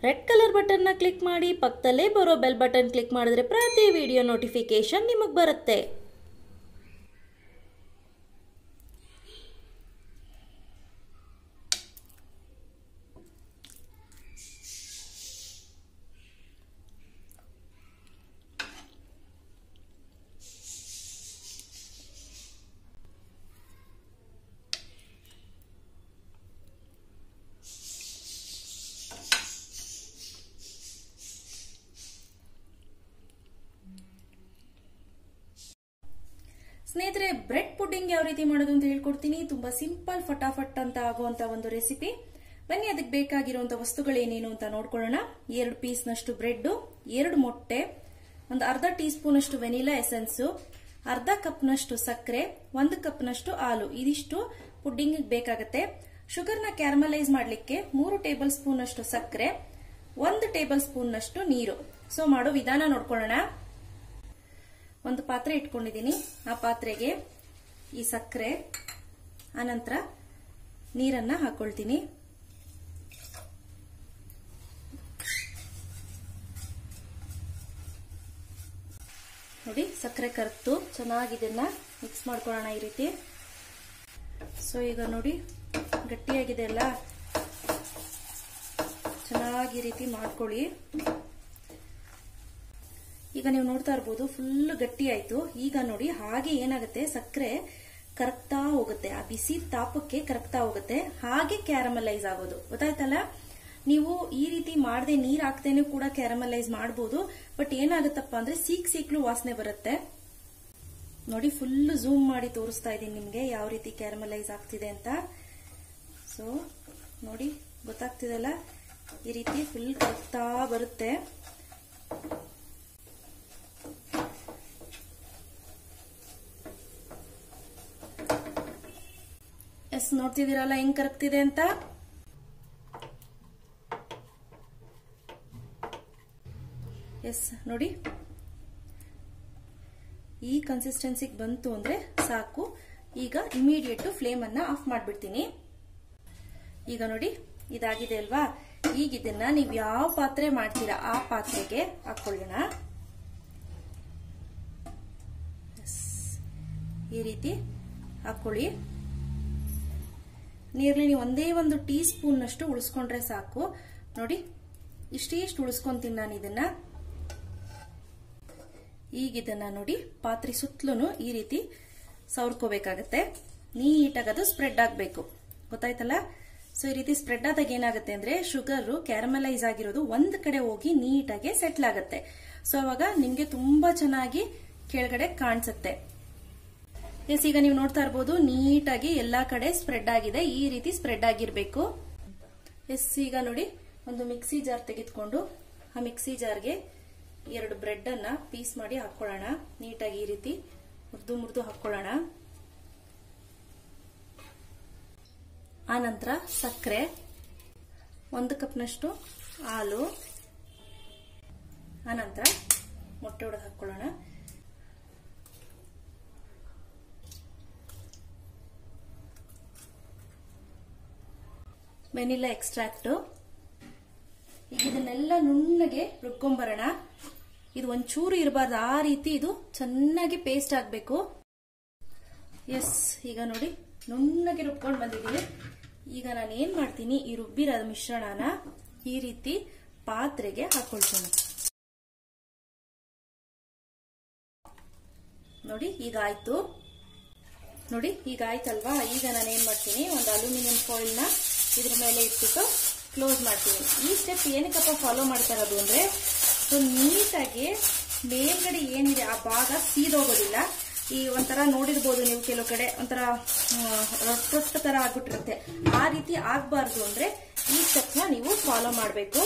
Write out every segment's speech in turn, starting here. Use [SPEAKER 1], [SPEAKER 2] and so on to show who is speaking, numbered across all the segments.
[SPEAKER 1] red colour ಬಟನ್ನ click ಮಾಡಿ ಪಕ್ಕದಲ್ಲೇ ಬರೋ ಬೆಲ್ ಬಟನ್ ಕ್ಲಿಕ್ ಮಾಡಿದ್ರೆ ಪ್ರತಿ ವಿಡಿಯೋ ನೋಟಿಫಿಕೇಶನ್ ನಿಮಗೆ ಬರುತ್ತೆ ಸ್ನೇಹಿತರೆ ಬ್ರೆಡ್ ಪುಡ್ಡಿಂಗ್ ಯಾವ ರೀತಿ ಮಾಡೋದು ಅಂತ ಹೇಳ್ಕೊಡ್ತೀನಿ ತುಂಬಾ ಸಿಂಪಲ್ ಫಟಾಫಟ್ ಅಂತ ಆಗುವಂತ ಒಂದು ರೆಸಿಪಿ ಬನ್ನಿ ಅದಕ್ಕೆ ಬೇಕಾಗಿರುವಂತ ವಸ್ತುಗಳೇನೇನು ಅಂತ ನೋಡ್ಕೊಳ್ಳೋಣ ಎರಡು ಪೀಸ್ ನಷ್ಟು ಬ್ರೆಡ್ ಎರಡು ಮೊಟ್ಟೆ ಒಂದು ಅರ್ಧ ಟೀ ಸ್ಪೂನ್ ಅಷ್ಟು ವೆನಿಲಾ ಎಸೆನ್ಸ್ ಅರ್ಧ ಕಪ್ ನಷ್ಟು ಸಕ್ಕರೆ ಒಂದು ಕಪ್ ನಷ್ಟು ಹಾಲು ಇದಿಷ್ಟು ಪುಡ್ಡಿಂಗ್ ಬೇಕಾಗತ್ತೆ ಶುಗರ್ನ ಕ್ಯಾರಮಲೈಸ್ ಮಾಡಲಿಕ್ಕೆ ಮೂರು ಟೇಬಲ್ ಸ್ಪೂನ್ ಅಷ್ಟು ಸಕ್ಕರೆ ಒಂದು ಟೇಬಲ್ ಸ್ಪೂನ್ ನಷ್ಟು ನೀರು ಸೊ ಮಾಡೋ ವಿಧಾನ ನೋಡ್ಕೊಳ್ಳೋಣ ಒಂದು ಪಾತ್ರೆ ಇಟ್ಕೊಂಡಿದ್ದೀನಿ ಆ ಪಾತ್ರೆಗೆ ಈ ಸಕ್ಕರೆ ಆನಂತರ ನೀರನ್ನ ಹಾಕೊಳ್ತೀನಿ ನೋಡಿ ಸಕ್ಕರೆ ಕರೆತು ಚೆನ್ನಾಗಿ ಇದನ್ನ ಮಿಕ್ಸ್ ಮಾಡ್ಕೊಳ್ಳೋಣ ಈ ರೀತಿ ಸೊ ಈಗ ನೋಡಿ ಗಟ್ಟಿಯಾಗಿದೆ ಅಲ್ಲ ಚೆನ್ನಾಗಿ ಈ ರೀತಿ ಮಾಡ್ಕೊಳ್ಳಿ ಈಗ ನೀವು ನೋಡ್ತಾ ಇರ್ಬೋದು ಫುಲ್ ಗಟ್ಟಿ ಆಯ್ತು ಈಗ ನೋಡಿ ಹಾಗೆ ಏನಾಗುತ್ತೆ ಸಕ್ಕರೆ ಕರಗ್ತಾ ಹೋಗುತ್ತೆ ಆ ಬಿಸಿ ತಾಪಕ್ಕೆ ಕರಗ್ತಾ ಹೋಗುತ್ತೆ ಹಾಗೆ ಕ್ಯಾರಮಲೈಸ್ ಆಗೋದು ಗೊತ್ತಾಯ್ತಲ್ಲ ನೀವು ಈ ರೀತಿ ಮಾಡದೆ ನೀರ್ ಹಾಕ್ದೇನೆ ಕೂಡ ಕ್ಯಾರಮಲೈಸ್ ಮಾಡಬಹುದು ಬಟ್ ಏನಾಗುತ್ತಪ್ಪ ಅಂದ್ರೆ ಸೀಕ್ ಸೀಕ್ಲು ವಾಸನೆ ಬರುತ್ತೆ ನೋಡಿ ಫುಲ್ ಝೂಮ್ ಮಾಡಿ ತೋರಿಸ್ತಾ ಇದ್ದೀನಿ ನಿಮ್ಗೆ ಯಾವ ರೀತಿ ಕ್ಯಾರಮಲೈಸ್ ಆಗ್ತಿದೆ ಅಂತ ಸೊ ನೋಡಿ ಗೊತ್ತಾಗ್ತಿದೆಲ್ಲ ಈ ರೀತಿ ಫುಲ್ ಕರಗ್ತಾ ಬರುತ್ತೆ ಎಸ್ ನೋಡ್ತಿದ್ದೀರಲ್ಲ ಹೆಂಗ್ ಕರಗ್ತಿದೆ ಅಂತ ಎಸ್ ನೋಡಿ ಈ ಕನ್ಸಿಸ್ಟೆನ್ಸಿಗೆ ಬಂತು ಅಂದ್ರೆ ಸಾಕು ಈಗ ಇಮಿಡಿಯೇಟ್ ಫ್ಲೇಮ್ ಅನ್ನ ಆಫ್ ಮಾಡ್ಬಿಡ್ತೀನಿ ಈಗ ನೋಡಿ ಇದಾಗಿದೆ ಅಲ್ವಾ ಈಗ ಇದನ್ನ ನೀವು ಯಾವ ಪಾತ್ರೆ ಮಾಡ್ತೀರಾ ಆ ಪಾತ್ರೆಗೆ ಹಾಕೊಳ್ಳೋಣ ಈ ರೀತಿ ಹಾಕೊಳ್ಳಿ ನೀರಲ್ಲಿ ನೀವು ಒಂದೇ ಒಂದು ಟೀ ಸ್ಪೂನ್ ಅಷ್ಟು ಉಳಿಸ್ಕೊಂಡ್ರೆ ಸಾಕು ನೋಡಿ ಇಷ್ಟೇ ಇಷ್ಟು ಉಳಿಸ್ಕೊಂತೀನಿ ನಾನು ಇದನ್ನ ಈಗ ಇದನ್ನ ನೋಡಿ ಪಾತ್ರೆ ಸುತ್ತಲೂ ಈ ರೀತಿ ಸವರ್ಕೋಬೇಕಾಗತ್ತೆ ನೀಟಾಗಿ ಅದು ಸ್ಪ್ರೆಡ್ ಆಗಬೇಕು ಗೊತ್ತಾಯ್ತಲ್ಲ ಸೊ ಈ ರೀತಿ ಸ್ಪ್ರೆಡ್ ಆದಾಗ ಏನಾಗುತ್ತೆ ಅಂದ್ರೆ ಶುಗರ್ ಕ್ಯಾರಮಲೈಸ್ ಆಗಿರೋದು ಒಂದ್ ಕಡೆ ಹೋಗಿ ನೀಟಾಗಿ ಸೆಟ್ಲ್ ಆಗುತ್ತೆ ಸೊ ಅವಾಗ ನಿಮ್ಗೆ ತುಂಬಾ ಚೆನ್ನಾಗಿ ಕೆಳಗಡೆ ಕಾಣಿಸುತ್ತೆ ಎಸ್ ಈಗ ನೀವು ನೋಡ್ತಾ ಇರ್ಬೋದು ನೀಟಾಗಿ ಎಲ್ಲಾ ಕಡೆ ಸ್ಪ್ರೆಡ್ ಆಗಿದೆ ಈ ರೀತಿ ಸ್ಪ್ರೆಡ್ ಆಗಿರ್ಬೇಕು ಎಸ್ ಈಗ ನೋಡಿ ಒಂದು ಮಿಕ್ಸಿ ಜಾರ್ ತೆಗೆದುಕೊಂಡು ಆ ಮಿಕ್ಸಿ ಜಾರ್ಗೆ ಎರಡು ಬ್ರೆಡ್ ಅನ್ನ ಪೀಸ್ ಮಾಡಿ ಹಾಕೊಳ್ಳೋಣ ನೀಟಾಗಿ ಈ ರೀತಿ ಮುರಿದು ಮುರಿದು ಹಾಕೊಳ್ಳೋಣ ಆನಂತರ ಸಕ್ಕರೆ ಒಂದು ಕಪ್ನಷ್ಟು ಹಾಲು ಆನಂತರ ಮೊಟ್ಟೆ ಹೊಡೆದು ಹಾಕೊಳ್ಳೋಣ ವೆನಿಲಾ ಎಕ್ಸ್ಟ್ರಾಕ್ಟ್ ಈಗ ಇದನ್ನೆಲ್ಲ ನುಣ್ಣಗೆ ರುಬ್ಕೊಂಬರೋಣ ಇದು ಒಂಚೂರು ಇರಬಾರ್ದು ಆ ರೀತಿ ಇದು ಚೆನ್ನಾಗಿ ಪೇಸ್ಟ್ ಆಗಬೇಕು ಎಸ್ ಈಗ ನೋಡಿ ನುಣ್ಣಗೆ ರುಬ್ಕೊಂಡು ಬಂದಿದ್ದೀನಿ ಈಗ ನಾನು ಏನ್ ಮಾಡ್ತೀನಿ ಈ ರುಬ್ಬಿರೋ ಮಿಶ್ರಣನ ಈ ರೀತಿ ಪಾತ್ರೆಗೆ ಹಾಕೊಳ್ತೀನಿ ನೋಡಿ ಈಗ ಆಯ್ತು ನೋಡಿ ಈಗ ಆಯ್ತಲ್ವಾ ಈಗ ನಾನು ಏನ್ ಮಾಡ್ತೀನಿ ಒಂದು ಅಲ್ಯೂಮಿನಿಯಂ ಫಾಯಿಲ್ ನ ಇದ್ರ ಮೇಲೆ ಇಟ್ಬಿಟ್ಟು ಕ್ಲೋಸ್ ಮಾಡ್ತೀನಿ ಈ ಸ್ಟೆಪ್ ಏನಕ್ಕಪ್ಪ ಫಾಲೋ ಮಾಡ್ತಾ ಇರೋದು ಅಂದ್ರೆ ಸೊ ನೀಟಾಗಿ ಮೇಲ್ಗಡೆ ಏನಿದೆ ಆ ಭಾಗ ಸೀದೋಗೋದಿಲ್ಲ ಈ ಒಂಥರ ನೋಡಿರ್ಬೋದು ನೀವು ಕೆಲವು ಕಡೆ ಒಂಥರ ರೊಟ್ಟ ತರ ಆಗ್ಬಿಟ್ಟಿರುತ್ತೆ ಆ ರೀತಿ ಆಗ್ಬಾರ್ದು ಅಂದ್ರೆ ಈ ಸ್ಟೆಪ್ ನ ನೀವು ಫಾಲೋ ಮಾಡಬೇಕು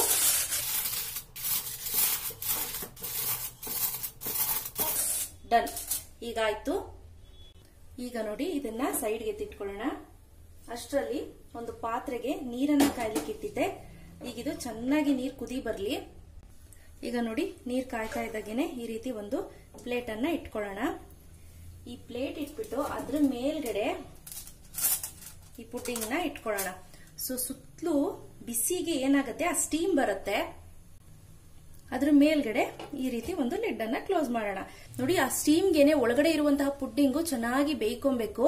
[SPEAKER 1] ಡನ್ ಈಗ ಆಯ್ತು ಈಗ ನೋಡಿ ಇದನ್ನ ಸೈಡ್ಗೆ ಎತ್ತಿಟ್ಕೊಳ್ಳೋಣ ಅಷ್ಟರಲ್ಲಿ ಒಂದು ಪಾತ್ರೆಗೆ ನೀರನ್ನ ಕಾಯ್ಲಿಕ್ಕೆ ಇಟ್ಟಿದ್ದೆ ಈಗ ಇದು ಚೆನ್ನಾಗಿ ನೀರ್ ಕುದಿ ಬರ್ಲಿ ಈಗ ನೋಡಿ ನೀರ್ ಕಾಯ್ತಾ ಇದ್ದಾಗೇನೆ ಈ ರೀತಿ ಒಂದು ಪ್ಲೇಟ್ ಅನ್ನ ಇಟ್ಕೊಳ್ಳೋಣ ಈ ಪ್ಲೇಟ್ ಇಟ್ಬಿಟ್ಟು ಅದ್ರ ಮೇಲ್ಗಡೆ ಈ ಪುಡ್ಡಿಂಗ್ ನ ಇಟ್ಕೊಳ್ಳೋಣ ಸೊ ಸುತ್ತಲೂ ಬಿಸಿಗೆ ಏನಾಗುತ್ತೆ ಆ ಸ್ಟೀಮ್ ಬರುತ್ತೆ ಅದ್ರ ಮೇಲ್ಗಡೆ ಈ ರೀತಿ ಒಂದು ಲಿಡ್ ಅನ್ನ ಕ್ಲೋಸ್ ಮಾಡೋಣ ನೋಡಿ ಆ ಸ್ಟೀಮ್ಗೆನೆ ಒಳಗಡೆ ಇರುವಂತಹ ಪುಡ್ಡಿಂಗು ಚೆನ್ನಾಗಿ ಬೇಯ್ಕೊಬೇಕು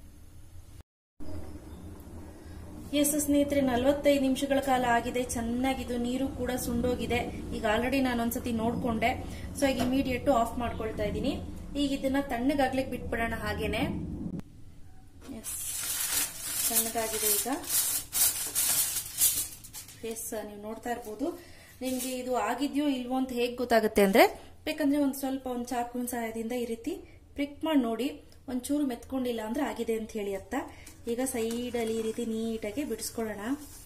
[SPEAKER 1] ಎಸ್ ಸ್ನೇಹಿತರೆ ನಲವತ್ತೈದು ನಿಮಿಷಗಳ ಕಾಲ ಆಗಿದೆ ಚೆನ್ನಾಗಿದ್ದು ನೀರು ಕೂಡ ಸುಂಡೋಗಿದೆ ಈಗ ಆಲ್ರೆಡಿ ನಾನು ಒಂದ್ಸತಿ ನೋಡ್ಕೊಂಡೆ ಸೊ ಈಗ ಇಮಿಡಿಯೇಟ್ ಆಫ್ ಮಾಡ್ಕೊಳ್ತಾ ಇದ್ದೀನಿ ಈಗ ಇದನ್ನ ತಣ್ಣಗಾಗ್ಲಿಕ್ಕೆ ಬಿಟ್ಬಿಡೋಣ ಹಾಗೇನೆ ಎಸ್ ತಣ್ಣಗಾಗಿದೆ ಈಗ ಎಸ್ ನೀವು ನೋಡ್ತಾ ಇರ್ಬೋದು ನಿಮ್ಗೆ ಇದು ಆಗಿದ್ಯೋ ಇಲ್ವೋ ಅಂತ ಹೇಗೆ ಗೊತ್ತಾಗುತ್ತೆ ಅಂದ್ರೆ ಬೇಕಂದ್ರೆ ಒಂದ್ ಸ್ವಲ್ಪ ಒಂದ್ ಚಾಕುವಿನ ಸಹಾಯದಿಂದ ಈ ರೀತಿ ಪ್ರಿಕ್ ಮಾಡಿ ನೋಡಿ ಒಂಚೂರು ಮೆತ್ಕೊಂಡಿಲ್ಲ ಅಂದ್ರೆ ಆಗಿದೆ ಅಂತ ಹೇಳಿ ಅತ್ತ ಈಗ ಸೈಡಲ್ಲಿ ಈ ರೀತಿ ನೀಟಾಗಿ ಬಿಡಿಸ್ಕೊಳ್ಳೋಣ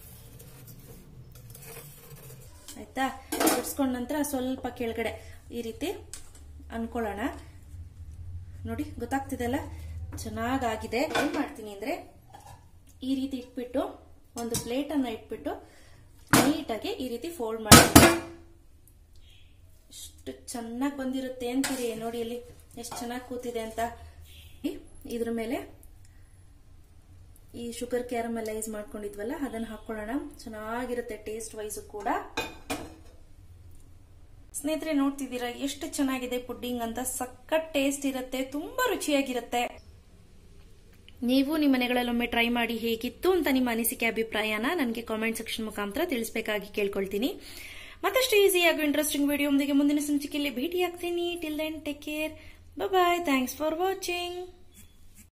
[SPEAKER 1] ಆಯ್ತಾ ಬಿಡಿಸ್ಕೊಂಡ ನಂತರ ಸ್ವಲ್ಪ ಕೆಳಗಡೆ ಈ ರೀತಿ ಅನ್ಕೊಳ್ಳೋಣ ನೋಡಿ ಗೊತ್ತಾಗ್ತಿದೆಲ್ಲ ಚೆನ್ನಾಗಾಗಿದೆ ಏನ್ ಮಾಡ್ತೀನಿ ಅಂದ್ರೆ ಈ ರೀತಿ ಇಟ್ಬಿಟ್ಟು ಒಂದು ಪ್ಲೇಟ್ ಅನ್ನ ಇಟ್ಬಿಟ್ಟು ನೀಟಾಗಿ ಈ ರೀತಿ ಫೋಲ್ಡ್ ಮಾಡ್ತೀನಿ ಎಷ್ಟು ಚೆನ್ನಾಗಿ ಬಂದಿರುತ್ತೆ ಅಂತೀರಿ ನೋಡಿ ಅಲ್ಲಿ ಎಷ್ಟು ಚೆನ್ನಾಗಿ ಕೂತಿದೆ ಅಂತ ಇದ್ರ ಮೇಲೆ ಈ ಶುಗರ್ ಕ್ಯಾರಮಲೈಸ್ ಮಾಡ್ಕೊಂಡಿದ್ವಲ್ಲ ಅದನ್ನ ಹಾಕೊಳ್ಳೋಣ ಚೆನ್ನಾಗಿರುತ್ತೆ ಟೇಸ್ಟ್ ವೈಸ್ ಕೂಡ ಸ್ನೇಹಿತರೆ ನೋಡ್ತಿದ್ದೀರಾ ಎಷ್ಟು ಚೆನ್ನಾಗಿದೆ ಪುಡ್ಡಿಂಗ್ ಅಂತ ಸಖತ್ ಟೇಸ್ಟ್ ಇರುತ್ತೆ ತುಂಬಾ ರುಚಿಯಾಗಿರುತ್ತೆ ನೀವು ನಿಮ್ಮ ಮನೆಗಳಲ್ಲೊಮ್ಮೆ ಟ್ರೈ ಮಾಡಿ ಹೇಗಿತ್ತು ಅಂತ ನಿಮ್ಮ ಅನಿಸಿಕೆ ಅಭಿಪ್ರಾಯನ ನನಗೆ ಕಾಮೆಂಟ್ ಸೆಕ್ಷನ್ ಮುಖಾಂತರ ತಿಳಿಸಬೇಕಾಗಿ ಕೇಳ್ಕೊಳ್ತೀನಿ ಮತ್ತಷ್ಟು ಈಸಿ ಹಾಗೂ ಇಂಟ್ರೆಸ್ಟಿಂಗ್ ವಿಡಿಯೋ ಮುಂದಿನ ಸಂಚಿಕೆಯಲ್ಲಿ ಭೇಟಿ ಆಗ್ತೀನಿ till then take care bye thanks for watching